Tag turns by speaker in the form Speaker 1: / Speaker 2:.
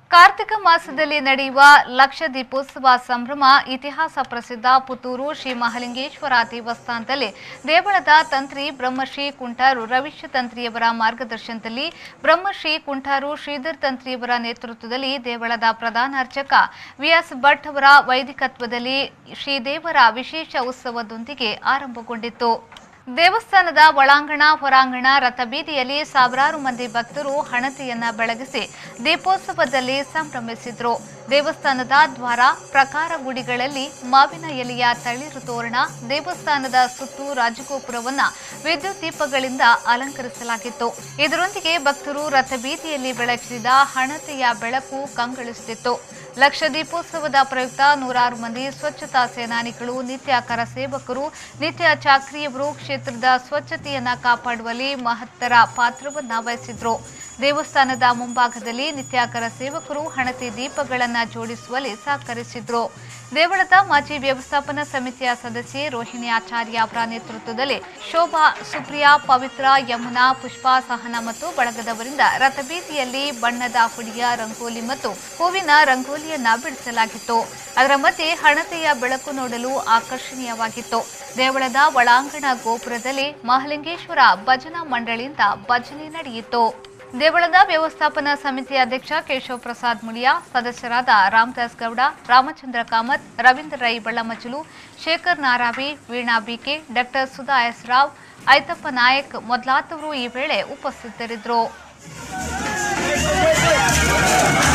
Speaker 1: ಕಾರ್ತಿಕ ಮಾಸದಲ್ಲಿ ನಡೆಯುವ ಲಕ್ಷ ದೀಪೋತ್ಸವ ಸಂಭ್ರಮ ಇತಿಹಾಸ ಪ್ರಸಿದ್ಧ ಪುತ್ತೂರು ಶ್ರೀ ಮಹಾಲಿಂಗೇಶ್ವರ ದೇವಸ್ಥಾನದಲ್ಲಿ ದೇವಳದ ತಂತ್ರಿ ಬ್ರಹ್ಮಶ್ರೀ ಕುಂಟಾರು ರವಿಶ್ ತಂತ್ರಿಯವರ ಮಾರ್ಗದರ್ಶನದಲ್ಲಿ ಬ್ರಹ್ಮಶ್ರೀ ಕುಂಟಾರು ಶ್ರೀಧರ್ ತಂತ್ರಿಯವರ ನೇತೃತ್ವದಲ್ಲಿ ದೇವಳದ ಪ್ರಧಾನ ಅರ್ಚಕ ವಿಎಸ್ ಭಟ್ ಅವರ ವೈದಿಕತ್ವದಲ್ಲಿ ಶ್ರೀದೇವರ ವಿಶೇಷ ಉತ್ಸವದೊಂದಿಗೆ ಆರಂಭಗೊಂಡಿತ್ತು ದೇವಸ್ಥಾನದ ಒಳಾಂಗಣ ಹೊರಾಂಗಣ ರಥಬೀದಿಯಲ್ಲಿ ಸಾವಿರಾರು ಮಂದಿ ಭಕ್ತರು ಹಣತೆಯನ್ನ ಬೆಳಗಿಸಿ ದೀಪೋತ್ಸವದಲ್ಲಿ ಸಂಭ್ರಮಿಸಿದ್ರು ದೇವಸ್ಥಾನದ ದ್ವಾರ ಪ್ರಕಾರ ಗುಡಿಗಳಲ್ಲಿ ಮಾವಿನ ಎಲೆಯ ತಳಿರು ತೋರಣ ದೇವಸ್ಥಾನದ ಸುತ್ತು ರಾಜಗೋಪುರವನ್ನ ವಿದ್ಯುತ್ ದೀಪಗಳಿಂದ ಅಲಂಕರಿಸಲಾಗಿತ್ತು ಇದರೊಂದಿಗೆ ಭಕ್ತರು ರಥಬೀದಿಯಲ್ಲಿ ಬೆಳಗಿಸಿದ ಹಣತೆಯ ಬೆಳಕು ಕಂಗೊಳಿಸುತ್ತಿತ್ತು ಲಕ್ಷ ದೀಪೋತ್ಸವದ ಪ್ರಯುಕ್ತ ನೂರಾರು ಮಂದಿ ಸ್ವಚ್ಛತಾ ಸೇನಾನಿಗಳು ನಿತ್ಯ ಕರ ಸೇವಕರು ನಿತ್ಯ ಚಾಕ್ರಿಯವರು ಕ್ಷೇತ್ರದ ಸ್ವಚ್ಛತೆಯನ್ನ ಕಾಪಾಡುವಲ್ಲಿ ಮಹತ್ತರ ಪಾತ್ರವನ್ನ ವಹಿಸಿದ್ರು ದೇವಸ್ಥಾನದ ಮುಂಭಾಗದಲ್ಲಿ ನಿತ್ಯಾಕರ ಸೇವಕರು ಹಣತೆ ದೀಪಗಳನ್ನು ಜೋಡಿಸುವಲ್ಲಿ ಸಹಕರಿಸಿದ್ರು ದೇವಳದ ಮಾಜಿ ವ್ಯವಸ್ಥಾಪನಾ ಸಮಿತಿಯ ಸದಸ್ಯೆ ರೋಹಿಣಿ ಆಚಾರ್ಯ ಅವರ ನೇತೃತ್ವದಲ್ಲಿ ಶೋಭಾ ಸುಪ್ರಿಯಾ ಪವಿತ್ರ ಯಮುನಾ ಪುಷ್ಪಾ ಸಹನ ಮತ್ತು ಬಳಗದವರಿಂದ ರಥಬೀದಿಯಲ್ಲಿ ಬಣ್ಣದ ಹುಡಿಯ ರಂಗೋಲಿ ಮತ್ತು ಹೂವಿನ ರಂಗೋಲಿಯನ್ನ ಬಿಡಿಸಲಾಗಿತ್ತು ಅದರ ಮಧ್ಯೆ ಹಣತೆಯ ಬೆಳಕು ನೋಡಲು ಆಕರ್ಷಣೀಯವಾಗಿತ್ತು ದೇವಳದ ಒಳಾಂಗಣ ಗೋಪುರದಲ್ಲಿ ಮಹಾಲಿಂಗೇಶ್ವರ ಭಜನಾ ಮಂಡಳಿಯಿಂದ ಭಜನೆ ನಡೆಯಿತು ದೇವಳದ ವ್ಯವಸ್ಥಾಪನಾ ಸಮಿತಿ ಅಧ್ಯಕ್ಷ ಕೇಶವ್ ಪ್ರಸಾದ್ ಮುಳಿಯಾ ಸದಸ್ಯರಾದ Ramdas Gowda Ramachandra Kamath Ravindra Rai Ballamachalu Shekhar Naravi Veena B K doctor Sudha S Rao Aithappa Naik ಮೊದಲಾದವರು ಈ ವೇಳೆ ಉಪಸ್ಥಿತರಿದ್ದರು